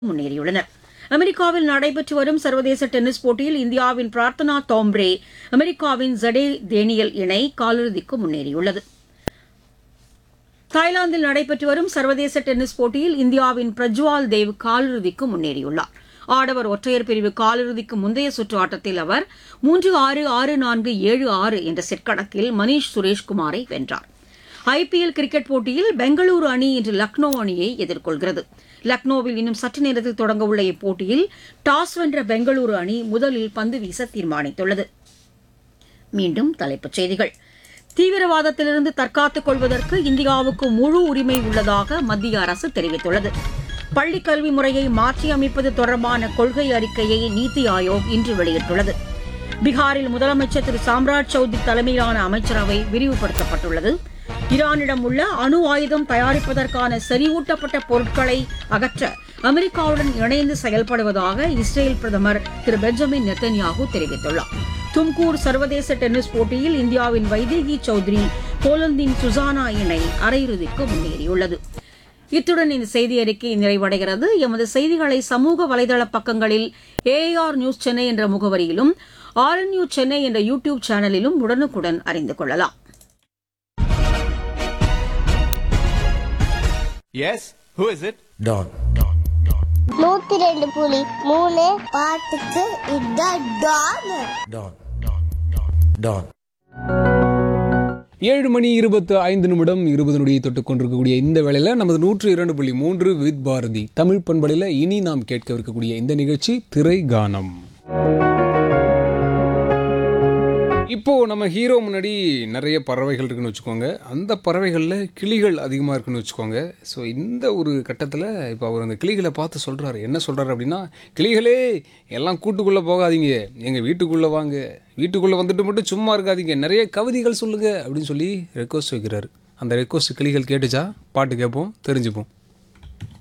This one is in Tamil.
முன்னேறியுள்ளனர் அமெரிக்காவில் நடைபெற்று வரும் சர்வதேச டென்னிஸ் போட்டியில் இந்தியாவின் பிரார்த்தனா தோம்ப்ரே அமெரிக்காவின் ஜடே டேனியல் இணை காலிறுதிக்கு முன்னேறியுள்ளது தாய்லாந்தில் நடைபெற்று வரும் சர்வதேச டென்னிஸ் போட்டியில் இந்தியாவின் பிரஜ்வால் தேவ் காலிறுதிக்கு முன்னேறியுள்ளார் ஆடவர் ஒற்றையர் பிரிவு காலிறுதிக்கு முந்தைய சுற்று ஆட்டத்தில் அவர் மூன்று ஆறு ஆறு நான்கு ஏழு ஆறு என்ற செட் கணக்கில் மணீஷ் சுரேஷ்குமாரை வென்றார் ஐபிஎல் கிரிக்கெட் போட்டியில் பெங்களூரு அணி இன்று லக்னோ அணியை எதிர்கொள்கிறது லக்னோவில் இன்னும் சற்று நேரத்தில் தொடங்கவுள்ள இப்போட்டியில் டாஸ் வென்ற பெங்களூரு அணி முதலில் பந்து வீச தீர்மானித்துள்ளது மீண்டும் தலைப்புச் செய்திகள் தீவிரவாதத்திலிருந்து தற்காத்துக் கொள்வதற்கு இந்தியாவுக்கு முழு உரிமை உள்ளதாக மத்திய அரசு தெரிவித்துள்ளது பள்ளிக் கல்வி முறையை மாற்றியமைப்பது தொடர்பான கொள்கை அறிக்கையை நீத்தி ஆயோக் இன்று வெளியிட்டுள்ளது பீகாரில் முதலமைச்சர் திரு சாம்ராஜ் சௌத்ரி தலைமையிலான அமைச்சரவை விரிவுபடுத்தப்பட்டுள்ளது ஈரானிடம் உள்ள அணு ஆயுதம் தயாரிப்பதற்கான செறிவூட்டப்பட்ட பொருட்களை அகற்ற அமெரிக்காவுடன் இணைந்து செயல்படுவதாக இஸ்ரேல் பிரதமர் திரு பெஞ்சமின் நெத்தன்யாகு தெரிவித்துள்ளார் தும்கூர் சர்வதேச டென்னிஸ் போட்டியில் இந்தியாவின் வைதேகி சௌத்ரி போலந்தின் சுசானா இணை அரையிறுதிக்கு முன்னேறியுள்ளது இத்துடன் இந்த செய்தி அறிக்கை நிறைவடைகிறது எமது செய்திகளை சமூக வலைதள பக்கங்களில் ஏஆர் நியூஸ் சென்னை என்ற முகவரியிலும் ஆர்என்யூ சென்னை என்ற யூ டியூப் சேனலிலும் உடனுக்குடன் அறிந்து கொள்ளலாம் Yes? Who is it? Don. நூத்தி ரெண்டு புலி மூணு பாட்டுக்கு இதான் டான் Don. Don. ஏழு மணி இருபத்து ஐந்து நிமிடம் இருபது நொடியை தொட்டுக் கொண்டிருக்கக்கூடிய இந்த வேளையில் நமது நூற்று இரண்டு புள்ளி மூன்று வித் பாரதி தமிழ் பண்பலையில் இனி நாம் கேட்கவிருக்கக்கூடிய இந்த நிகழ்ச்சி திரை கானம் இப்போ நம்ம ஹீரோ முன்னாடி நிறைய பறவைகள் இருக்குன்னு வச்சுக்கோங்க அந்த பறவைகளில் கிளிகள் அதிகமாக இருக்குன்னு வச்சுக்கோங்க ஸோ இந்த ஒரு கட்டத்தில் இப்போ அவர் அந்த கிளிகளை பார்த்து சொல்கிறாரு என்ன சொல்கிறாரு அப்படின்னா கிளிகளே எல்லாம் கூட்டுக்குள்ளே போகாதீங்க எங்கள் வீட்டுக்குள்ளே வாங்க வீட்டுக்குள்ளே வந்துட்டு மட்டும் சும்மா இருக்காதீங்க நிறைய கவிதைகள் சொல்லுங்க அப்படின்னு சொல்லி ரெக்வஸ்ட் வைக்கிறாரு அந்த ரெக்வஸ்ட் கிளிகள் கேட்டுச்சா பாட்டு கேட்போம் தெரிஞ்சுப்போம்